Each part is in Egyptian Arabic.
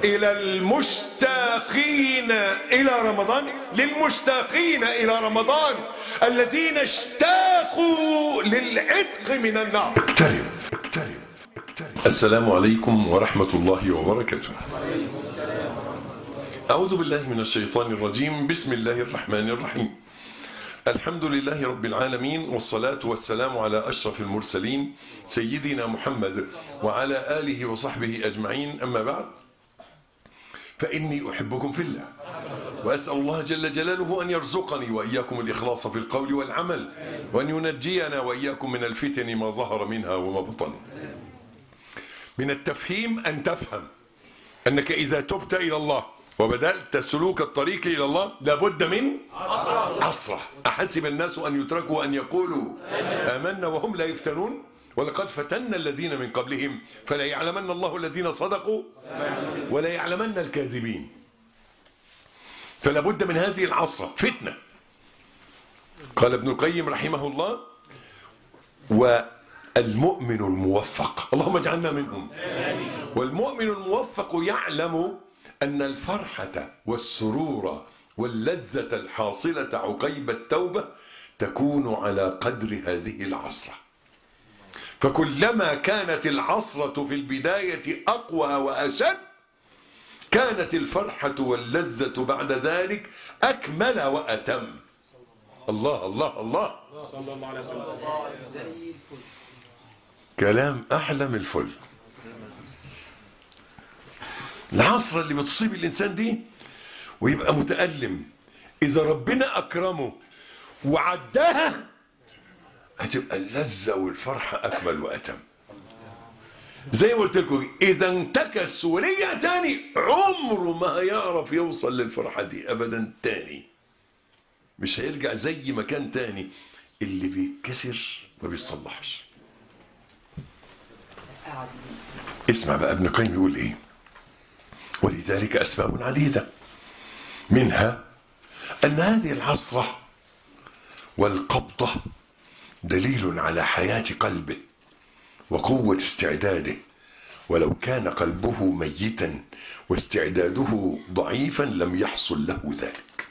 إلى المشتاقين إلى رمضان للمشتاقين إلى رمضان الذين اشتاقوا للعتق من النار اقترب اقترب اقترب السلام عليكم ورحمة الله وبركاته أعوذ بالله من الشيطان الرجيم بسم الله الرحمن الرحيم الحمد لله رب العالمين والصلاة والسلام على أشرف المرسلين سيدنا محمد وعلى آله وصحبه أجمعين أما بعد فإني أحبكم في الله وأسأل الله جل جلاله أن يرزقني وإياكم الإخلاص في القول والعمل وأن ينجينا وإياكم من الفتن ما ظهر منها وما بطن من التفهيم أن تفهم أنك إذا تبت إلى الله وبدأت سلوك الطريق إلى الله لابد من عصرة أحسب الناس أن يتركوا أن يقولوا آمنا وهم لا يفتنون ولقد فتنا الذين من قبلهم فلا يعلمن الله الذين صدقوا ولا يعلمن الكاذبين فلا بد من هذه العصرة فتنة قال ابن القيم رحمه الله والمؤمن الموفق اللهم اجعلنا منهم والمؤمن الموفق يعلم أن الفرحة والسرور واللذة الحاصلة عقيب التوبة تكون على قدر هذه العصرة فكلما كانت العصرة في البداية أقوى وأشد كانت الفرحة واللذة بعد ذلك أكمل وأتم الله الله الله صلى الله عليه وسلم كلام أحلم الفل العصرة اللي بتصيب الإنسان دي ويبقى متألم إذا ربنا أكرمه وعداها هتبقى اللذة والفرحة أكمل وأتم زي ما قلت لكم إذا انتكس ورجع تاني عمره ما هيعرف يوصل للفرحة دي أبدا تاني مش هيرجع زي ما كان تاني اللي بيتكسر ما بيصلحش اسمع بقى ابن قيم يقول ايه ولذلك أسباب عديدة منها أن هذه العصرة والقبضة دليل على حياة قلبه وقوة استعداده ولو كان قلبه ميتا واستعداده ضعيفا لم يحصل له ذلك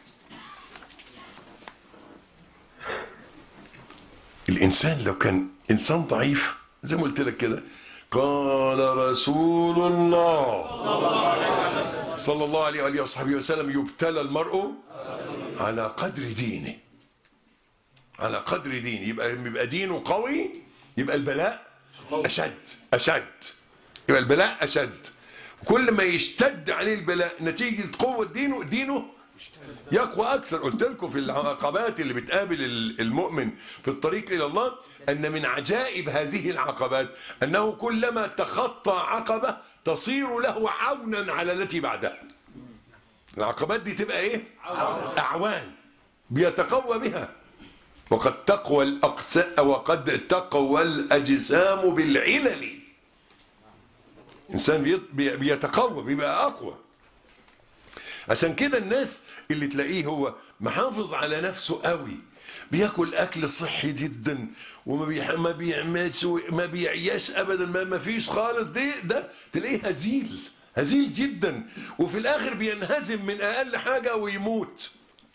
الإنسان لو كان إنسان ضعيف زي ما قلت لك كده قال رسول الله صلى الله عليه وآله وصحبه وسلم يبتلى المرء على قدر دينه على قدر دينه يبقى يبقى دينه قوي يبقى البلاء أشد أشد يبقى البلاء أشد كل ما يشتد عليه البلاء نتيجة قوة دينه دينه يقوى أكثر قلت لكم في العقبات اللي بتقابل المؤمن في الطريق إلى الله أن من عجائب هذه العقبات أنه كلما تخطى عقبة تصير له عونا على التي بعدها العقبات دي تبقى إيه؟ أعوان بيتقوى بها وقد تقوى الأقساء وقد تقوى الأجسام بالعلل إنسان بيتقوى بيبقى أقوى عشان كده الناس اللي تلاقيه هو محافظ على نفسه قوي بياكل اكل صحي جدا وما بيح... ما بيعملش ما بيعياش ابدا ما, ما فيش خالص دي ده تلاقيه هزيل هزيل جدا وفي الاخر بينهزم من اقل حاجه ويموت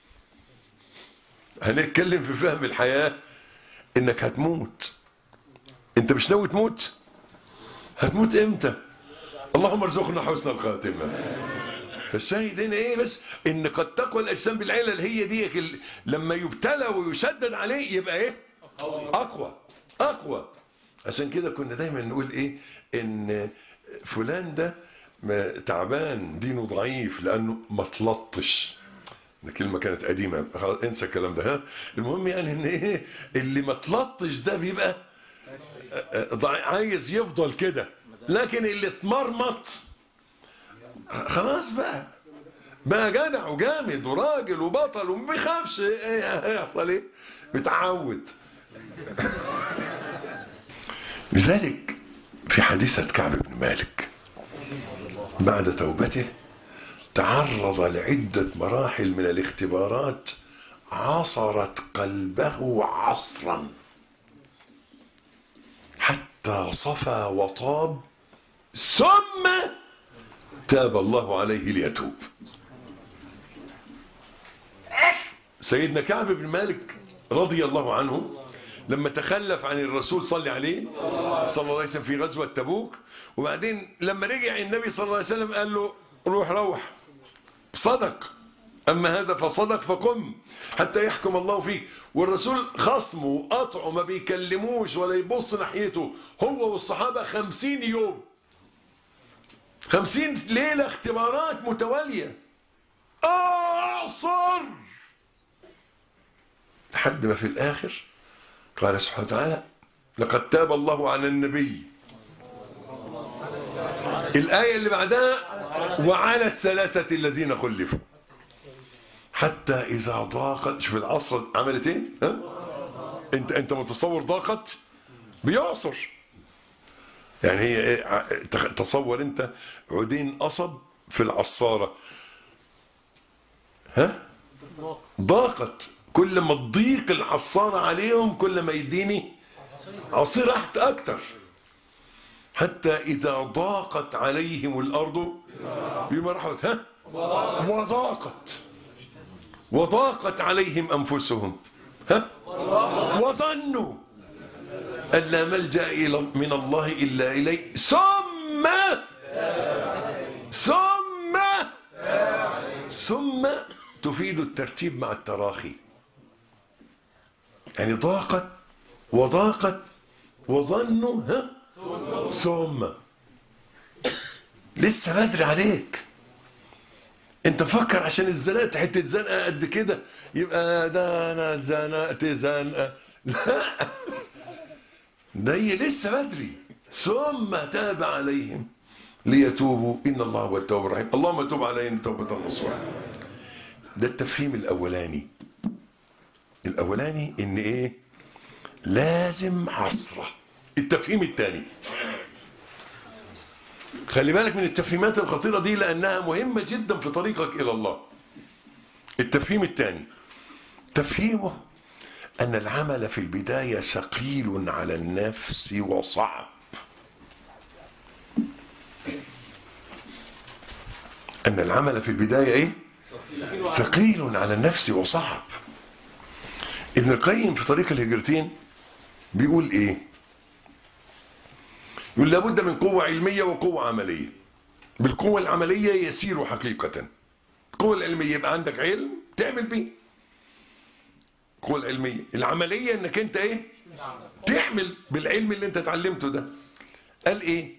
هنتكلم في فهم الحياه انك هتموت انت مش ناوي تموت هتموت امتى اللهم ارزقنا حسن الخاتمه فالشاهد هنا ايه بس ان قد تقوى الاجسام بالعلل هي دي لما يبتلى ويشدد عليه يبقى ايه اقوى اقوى عشان كده كنا دايما نقول ايه ان فلان ده تعبان دينه ضعيف لانه ما تلطش كلمة كانت قديمة خلاص انسى الكلام ده ها المهم يعني ان ايه اللي ما تلطش ده بيبقى عايز يفضل كده لكن اللي اتمرمط خلاص بقى بقى جدع وجامد وراجل وبطل وما بيخافش ايه هيحصل ايه متعود لذلك في حادثة كعب بن مالك بعد توبته تعرض لعدة مراحل من الاختبارات عصرت قلبه عصرا حتى صفى وطاب ثم تاب الله عليه ليتوب سيدنا كعب بن مالك رضي الله عنه لما تخلف عن الرسول صلى عليه صلى الله عليه وسلم في غزوة تبوك وبعدين لما رجع النبي صلى الله عليه وسلم قال له روح روح صدق أما هذا فصدق فقم حتى يحكم الله فيك والرسول خصمه وقطعه ما بيكلموش ولا يبص ناحيته هو والصحابة خمسين يوم خمسين ليلة اختبارات متوالية أعصر لحد ما في الآخر قال سبحانه وتعالى لقد تاب الله على النبي الآية اللي بعدها وعلى الثلاثة الذين خلفوا حتى إذا ضاقت شوف العصر عملت إيه؟ ها؟ أنت أنت متصور ضاقت؟ بيعصر يعني هي إيه؟ ع- تخ- تصور أنت عودين قصب في العصارة ها؟ ضاقت كل ما تضيق العصارة عليهم كل ما يديني عصير أحت أكتر حتى إذا ضاقت عليهم الأرض بما رحبت ها وضاقت وضاقت عليهم أنفسهم ها وظنوا أن لا ملجأ إلى- من الله إلا إليه ثم ثم ثم تفيد الترتيب مع التراخي يعني ضاقت وضاقت وظنوا ها ثم لسه بدري عليك انت فكر عشان اتزنقت حته زنقه قد كده يبقى ده انا اتزنقت زنقه لا ده هي لسه بدري ثم تاب عليهم ليتوبوا ان الله هو التواب الرحيم اللهم تب علينا توبه نصوحا ده التفهيم الاولاني الاولاني ان ايه لازم عصره التفهيم الثاني خلي بالك من التفهيمات الخطيرة دي لأنها مهمة جدا في طريقك إلى الله التفهيم الثاني تفهيمه أن العمل في البداية ثقيل على النفس وصعب أن العمل في البداية إيه؟ ثقيل على النفس وصعب ابن القيم في طريق الهجرتين بيقول إيه؟ يقول لابد من قوة علمية وقوة عملية بالقوة العملية يسير حقيقة القوة العلمية يبقى عندك علم تعمل بيه القوة العلمية العملية انك انت ايه تعمل بالعلم اللي انت اتعلمته ده قال ايه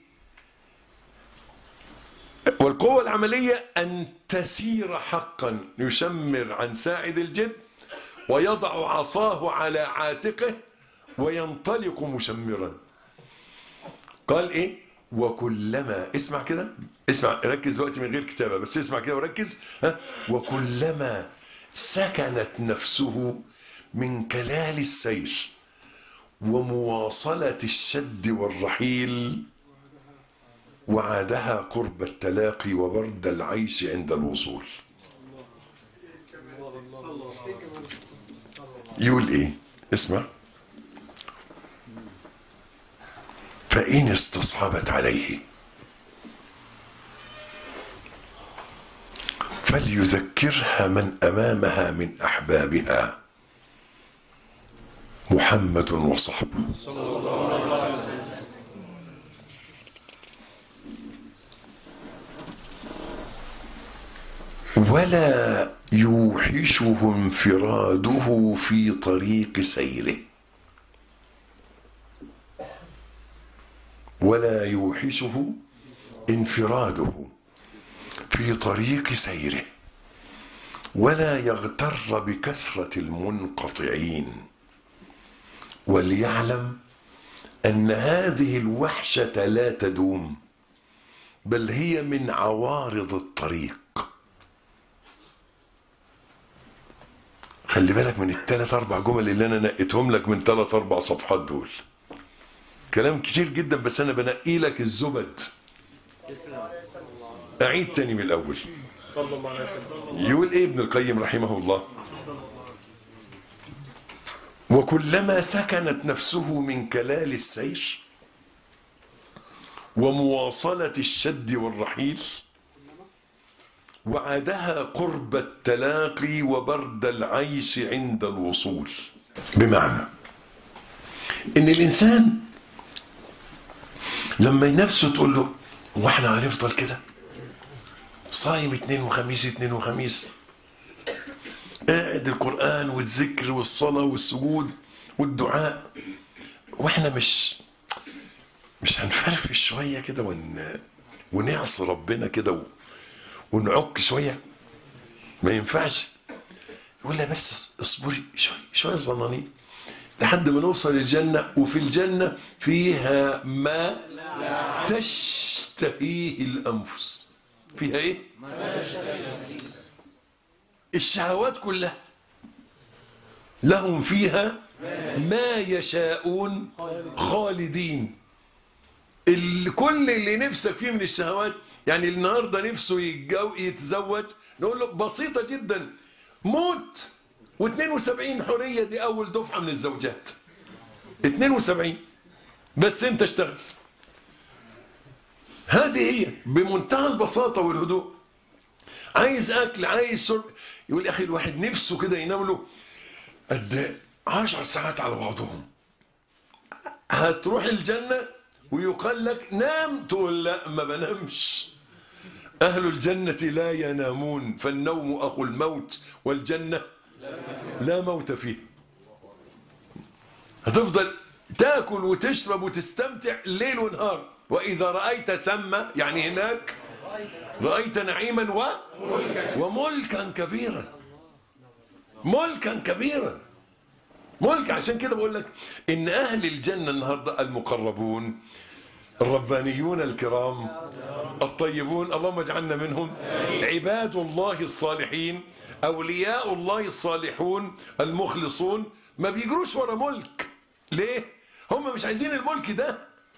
والقوة العملية أن تسير حقا يشمر عن ساعد الجد ويضع عصاه على عاتقه وينطلق مشمرا قال ايه وكلما اسمع كده اسمع ركز دلوقتي من غير كتابه بس اسمع كده وركز ها وكلما سكنت نفسه من كلال السير ومواصله الشد والرحيل وعادها قرب التلاقي وبرد العيش عند الوصول يقول ايه اسمع فإن استصعبت عليه فليذكرها من أمامها من أحبابها محمد وصحبه ولا يوحشه انفراده في طريق سيره ولا يوحشه انفراده في طريق سيره ولا يغتر بكثرة المنقطعين وليعلم أن هذه الوحشة لا تدوم بل هي من عوارض الطريق خلي بالك من الثلاث أربع جمل اللي أنا نقيتهم لك من ثلاث أربع صفحات دول كلام كتير جدا بس انا بنقي لك الزبد اعيد تاني من الاول صلى الله عليه وسلم يقول ايه ابن القيم رحمه الله وكلما سكنت نفسه من كلال السير ومواصلة الشد والرحيل وعدها قرب التلاقي وبرد العيش عند الوصول بمعنى ان الانسان لما نفسه تقول له واحنا هنفضل كده صايم اثنين وخميس اثنين وخميس قاعد القرآن والذكر والصلاة والسجود والدعاء واحنا مش مش هنفرفش شوية كده ون ونعصي ربنا كده و... ونعك شوية ما ينفعش يقول لها بس اصبري شوية شوية ظنانين لحد ما نوصل الجنة وفي الجنة فيها ما تشتهيه الأنفس فيها إيه؟ الشهوات كلها لهم فيها ما يشاءون خالدين ال- كل اللي نفسك فيه من الشهوات يعني النهارده نفسه يتجو يتزوج نقول له بسيطة جدا موت و72 حرية دي أول دفعة من الزوجات 72 بس أنت اشتغل هذه هي بمنتهى البساطة والهدوء عايز أكل عايز شرب يقول يا أخي الواحد نفسه كده ينام له قد 10 ساعات على بعضهم هتروح الجنة ويقال لك نام تقول لا ما بنامش أهل الجنة لا ينامون فالنوم أخو الموت والجنة لا موت فيه هتفضل تاكل وتشرب وتستمتع ليل ونهار وإذا رأيت ثم يعني هناك رأيت نعيما و وملكا كبيرا ملكا كبيرا ملك عشان كده بقول لك ان اهل الجنه النهارده المقربون الربانيون الكرام الطيبون اللهم اجعلنا منهم عباد الله الصالحين اولياء الله الصالحون المخلصون ما بيجروش ورا ملك ليه هم مش عايزين الملك ده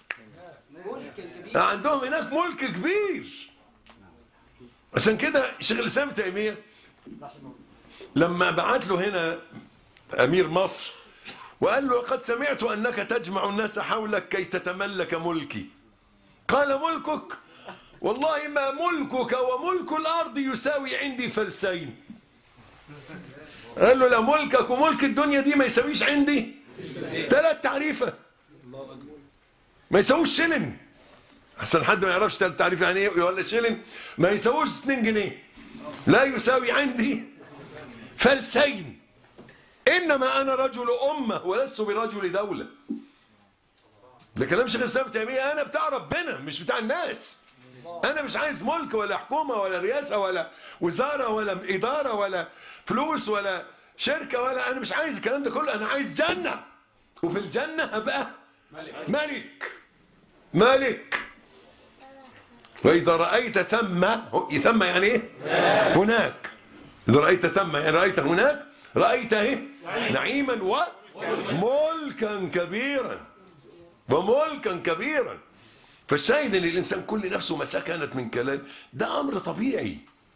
عندهم هناك ملك كبير عشان كده شيخ الاسلام ابن تيميه لما بعت له هنا امير مصر وقال له قد سمعت انك تجمع الناس حولك كي تتملك ملكي قال ملكك والله ما ملكك وملك الارض يساوي عندي فلسين قال له لا ملكك وملك الدنيا دي ما يساويش عندي ثلاث تعريفه ما يساويش شلن احسن حد ما يعرفش ثلاث تعريف يعني ايه ولا شلن ما يساويش 2 جنيه لا يساوي عندي فلسين انما انا رجل امه ولست برجل دوله ده كلام شيخ الاسلام ابن تيميه انا بتاع ربنا مش بتاع الناس انا مش عايز ملك ولا حكومه ولا رئاسه ولا وزاره ولا اداره ولا فلوس ولا شركه ولا انا مش عايز الكلام ده كله انا عايز جنه وفي الجنه هبقى ملك ملك واذا رايت ثم ثم يعني ايه هناك اذا رايت ثم يعني رايت هناك رايت ايه نعيما وملكا كبيرا وملكا كبيرا فالشاهد ان الانسان كل نفسه ما سكنت من كلام ده امر طبيعي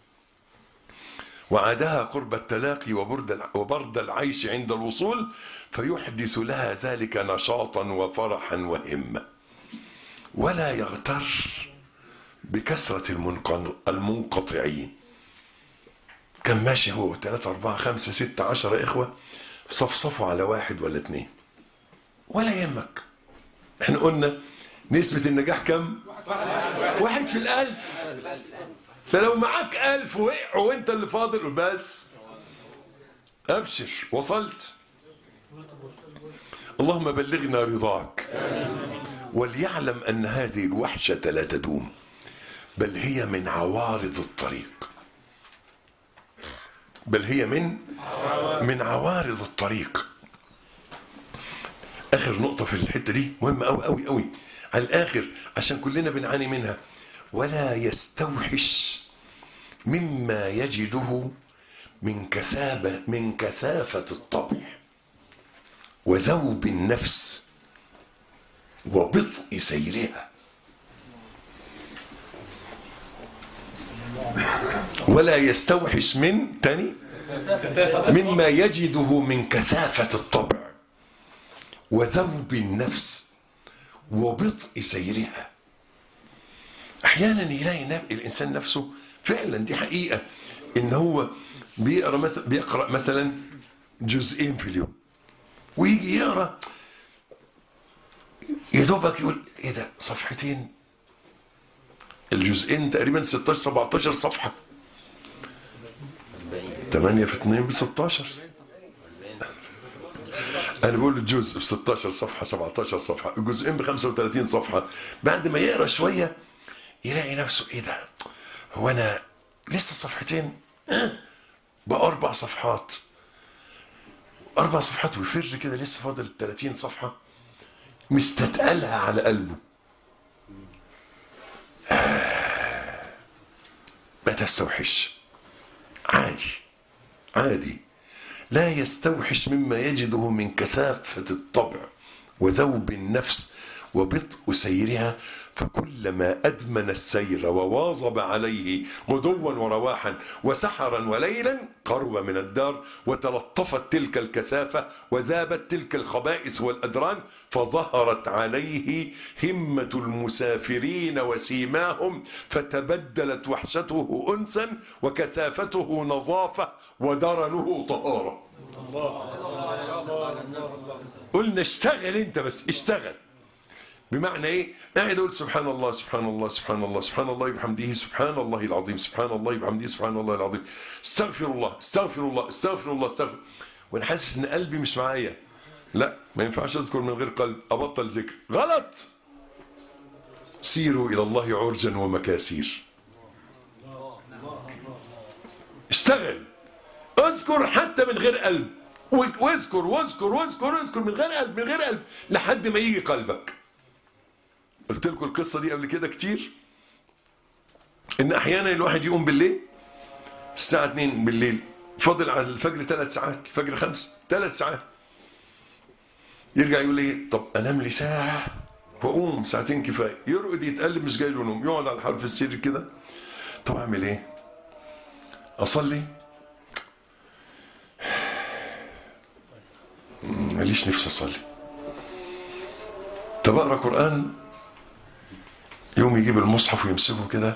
وعادها قرب التلاقي وبرد الع- وبرد العيش عند الوصول فيحدث لها ذلك نشاطا وفرحا وهمه ولا يغتر بكثره المنقن- المنقطعين كان ماشي هو ثلاثة أربعة خمسة ستة عشرة إخوة صفصفوا على واحد ولا اتنين ولا يهمك احنا قلنا نسبة النجاح كم؟ واحد في الألف فلو معاك ألف وقعوا وانت اللي فاضل قول بس أبشر وصلت اللهم بلغنا رضاك وليعلم أن هذه الوحشة لا تدوم بل هي من عوارض الطريق بل هي من من عوارض الطريق اخر نقطه في الحته دي مهمه قوي قوي قوي على الاخر عشان كلنا بنعاني منها ولا يستوحش مما يجده من كثابه من كثافه الطبع وذوب النفس وبطء سيرها ولا يستوحش من تاني مما يجده من كثافة الطبع وذوب النفس وبطء سيرها أحيانا يلاقي نا- الإنسان نفسه فعلا دي حقيقة ان هو بيقرا مثلا بيقرا مثلا جزئين في اليوم ويجي يقرا يا دوبك يقول ايه ده صفحتين الجزئين تقريبا 16 17 صفحه 8 في 2 ب 16 انا بقول الجزء ب 16 صفحه 17 صفحه الجزئين ب 35 صفحه بعد ما يقرا شويه يلاقي نفسه ايه ده هو انا لسه صفحتين أه؟ باربع صفحات اربع صفحات ويفر كده لسه فاضل 30 صفحه مستتقلها على قلبه آه. ما تستوحش عادي عادي لا يستوحش مما يجده من كثافة الطبع وذوب النفس وبطء سيرها فكلما أدمن السير وواظب عليه غدوا ورواحا وسحرا وليلا قرب من الدار وتلطفت تلك الكثافة وذابت تلك الخبائث والأدران فظهرت عليه همة المسافرين وسيماهم فتبدلت وحشته أنسا وكثافته نظافة ودرنه طهارة قلنا اشتغل انت بس اشتغل بمعنى ايه قاعد اقول سبحان الله سبحان الله سبحان الله سبحان الله بحمده سبحان الله العظيم سبحان الله بحمده سبحان الله العظيم استغفر الله استغفر الله استغفر الله استغفر وانا حاسس ان قلبي مش معايا لا ما ينفعش اذكر من غير قلب ابطل ذكر غلط سيروا الى الله عرجا ومكاسير اشتغل اذكر حتى من غير قلب واذكر واذكر واذكر واذكر من غير قلب من غير قلب لحد ما يجي قلبك قلت لكم القصة دي قبل كده كتير ان احيانا الواحد يقوم بالليل الساعة 2 بالليل فاضل على الفجر ثلاث ساعات الفجر خمس ثلاث ساعات يرجع يقول ايه طب انام لي ساعة واقوم ساعتين كفاية يرقد يتقلب مش جاي له نوم يقعد على حرف السرير كده طب اعمل ايه اصلي ماليش نفسي اصلي طب اقرا قران يوم يجيب المصحف ويمسكه كده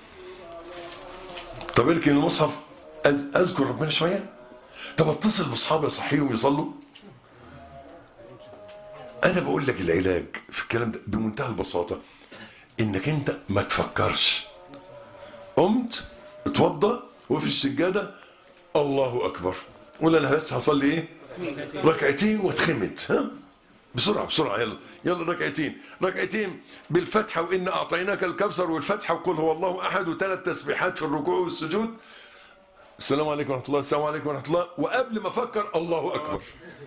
طب اركن المصحف أذ- اذكر ربنا شويه طب اتصل باصحابي اصحيهم يصلوا انا بقول لك العلاج في الكلام ده بمنتهى البساطه انك انت ما تفكرش قمت اتوضى وفي السجاده الله اكبر قول انا بس هصلي ايه ركعتين واتخمت ها بسرعة بسرعة يلا يلا ركعتين ركعتين بالفتحة وإن أعطيناك الكوثر والفتحة وقل هو الله أحد وثلاث تسبيحات في الركوع والسجود السلام عليكم ورحمة الله السلام عليكم ورحمة الله وقبل ما أفكر الله أكبر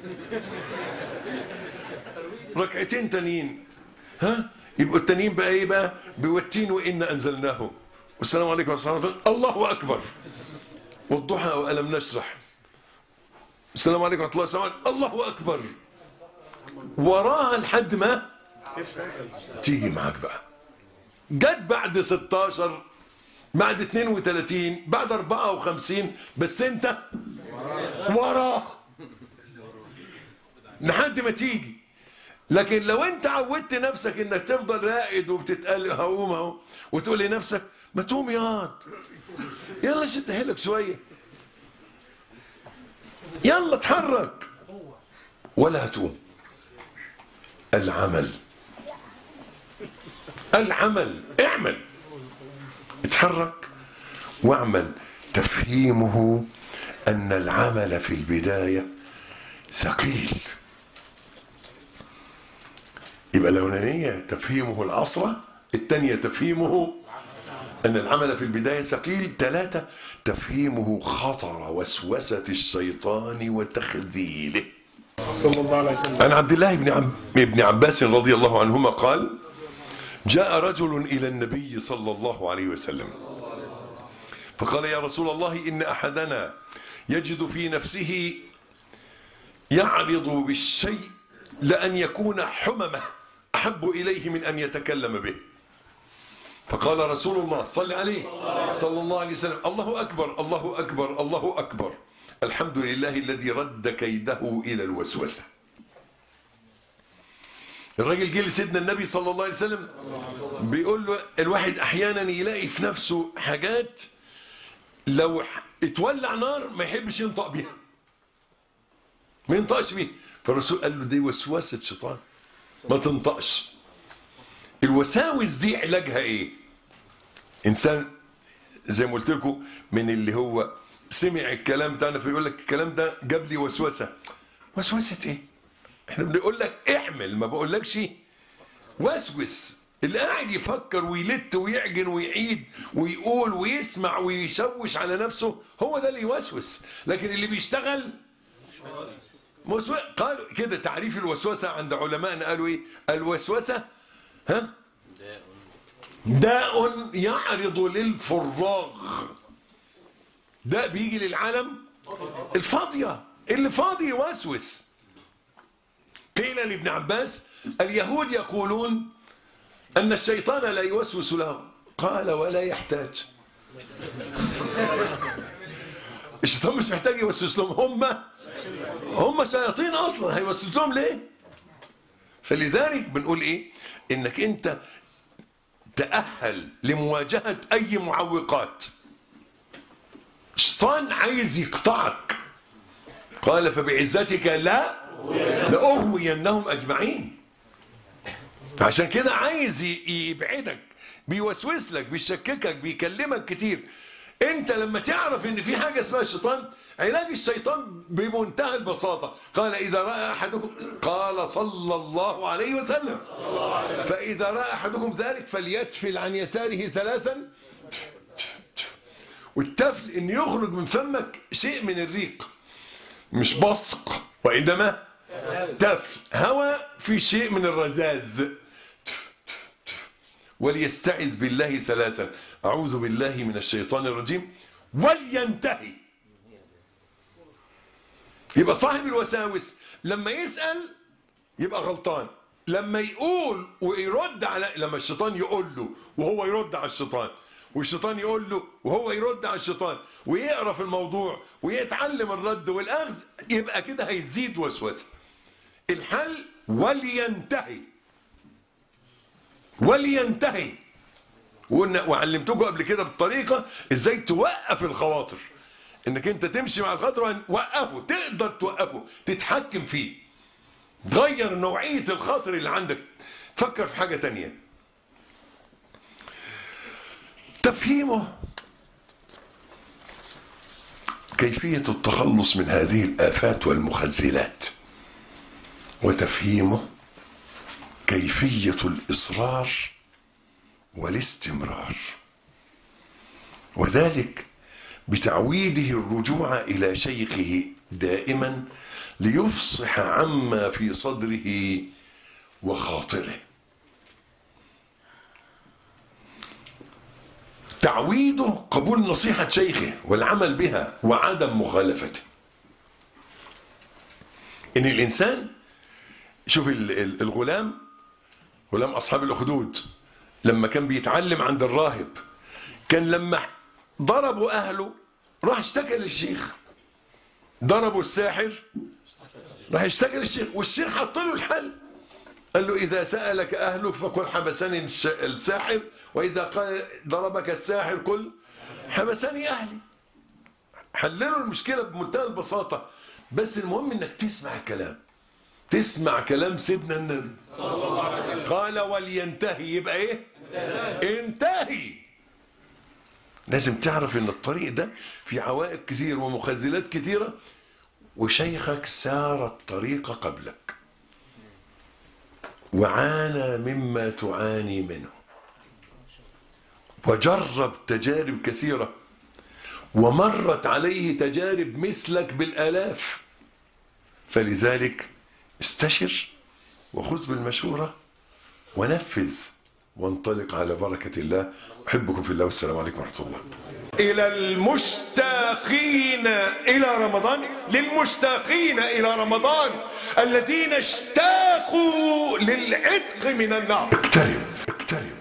ركعتين تانيين ها يبقوا التانيين بقى إيه بقى بوتين وإن أنزلناه والسلام عليكم ورحمة الله الله أكبر والضحى وألم نشرح السلام عليكم ورحمة الله السلام عليكم الله أكبر وراها لحد ما تيجي معاك بقى جت بعد 16 بعد 32 بعد 54 بس انت وراه لحد ما تيجي لكن لو انت عودت نفسك انك تفضل راقد وبتتقل هقوم اهو وتقول لنفسك ما تقوم ياض يلا شد حيلك شويه يلا اتحرك ولا هتقوم العمل العمل اعمل اتحرك واعمل تفهيمه ان العمل في البدايه ثقيل يبقى الاولانيه تفهيمه العصره الثانيه تفهيمه ان العمل في البدايه ثقيل ثلاثه تفهيمه خطر وسوسه الشيطان وتخذيله صلى الله عليه وسلم عن عبد الله بن عب... بن عباس رضي الله عنهما قال جاء رجل إلى النبي صلى الله عليه وسلم فقال يا رسول الله إن أحدنا يجد في نفسه يعرض بالشيء لأن يكون حممه أحب إليه من أن يتكلم به فقال رسول الله صل عليه صلى الله عليه وسلم الله أكبر الله أكبر الله أكبر الحمد لله الذي رد كيده إلى الوسوسة الراجل جه لسيدنا النبي صلى الله عليه وسلم بيقول له الواحد أحيانا يلاقي في نفسه حاجات لو ح- اتولع نار ما يحبش ينطق بيها ما ينطقش بيها فالرسول قال له دي وسوسه شيطان ما تنطقش الوساوس دي علاجها ايه انسان زي ما قلت لكم من اللي هو سمع الكلام بتاعنا فيقول لك الكلام ده جاب لي وسوسه وسوسه ايه احنا بنقول لك اعمل ما بقولكش وسوس اللي قاعد يفكر ويلت ويعجن ويعيد ويقول ويسمع ويشوش على نفسه هو ده اللي يوسوس لكن اللي بيشتغل موسو... قالوا كده تعريف الوسوسة عند علمائنا قالوا ايه الوسوسة ها داء يعرض للفراغ داء بيجي للعالم الفاضية اللي فاضي يوسوس قيل لابن عباس اليهود يقولون أن الشيطان لا يوسوس لهم قال ولا يحتاج الشيطان مش محتاج يوسوس لهم هم هم شياطين اصلا هيوسوس لهم ليه فلذلك بنقول ايه انك انت تأهل لمواجهة اي معوقات الشيطان عايز يقطعك قال فبعزتك لا لأغوينهم أجمعين فعشان كده عايز ي- يبعدك بيوسوس لك بيشككك بيكلمك كتير انت لما تعرف ان في حاجه اسمها الشيطان علاج الشيطان بمنتهى البساطه قال اذا راى احدكم قال صلى الله عليه وسلم فاذا راى احدكم ذلك فليتفل عن يساره ثلاثا والتفل ان يخرج من فمك شيء من الريق مش بصق وانما تفل هواء في شيء من الرذاذ وليستعذ بالله ثلاثا أعوذ بالله من الشيطان الرجيم ولينتهي يبقى صاحب الوساوس لما يسأل يبقى غلطان لما يقول ويرد على لما الشيطان يقول له وهو يرد على الشيطان والشيطان يقول له وهو يرد على الشيطان ويقرا في الموضوع ويتعلم الرد والاخذ يبقى كده هيزيد وسوسه الحل ولينتهي ولينتهي وقلنا وعلمتكم قبل كده بالطريقه ازاي توقف الخواطر انك انت تمشي مع الخاطر وقفه تقدر توقفه تتحكم فيه تغير نوعيه الخاطر اللي عندك فكر في حاجه تانية تفهيمه كيفيه التخلص من هذه الافات والمخزلات وتفهيمه كيفيه الاصرار والاستمرار وذلك بتعويده الرجوع الى شيخه دائما ليفصح عما في صدره وخاطره تعويده قبول نصيحه شيخه والعمل بها وعدم مخالفته ان الانسان شوف ال- ال- الغلام غلام اصحاب الاخدود لما كان بيتعلم عند الراهب كان لما ضربوا اهله راح اشتكى للشيخ ضربوا الساحر راح اشتكى للشيخ والشيخ حط له الحل قال له اذا سالك اهلك فقل حبسني الش- الساحر واذا قال ضربك الساحر قل حبسني اهلي حللوا المشكله بمنتهى البساطه بس المهم انك تسمع الكلام تسمع كلام سيدنا النبي قال ولينتهي يبقى ايه انتهي لازم تعرف ان الطريق ده في عوائق كثير ومخذلات كثيرة وشيخك سار الطريق قبلك وعانى مما تعاني منه وجرب تجارب كثيرة ومرت عليه تجارب مثلك بالآلاف فلذلك استشر وخذ بالمشورة ونفذ وانطلق على بركة الله أحبكم في الله والسلام عليكم ورحمة الله إلى المشتاقين إلى رمضان للمشتاقين إلى رمضان الذين اشتاقوا للعتق من النار اقترب اقترب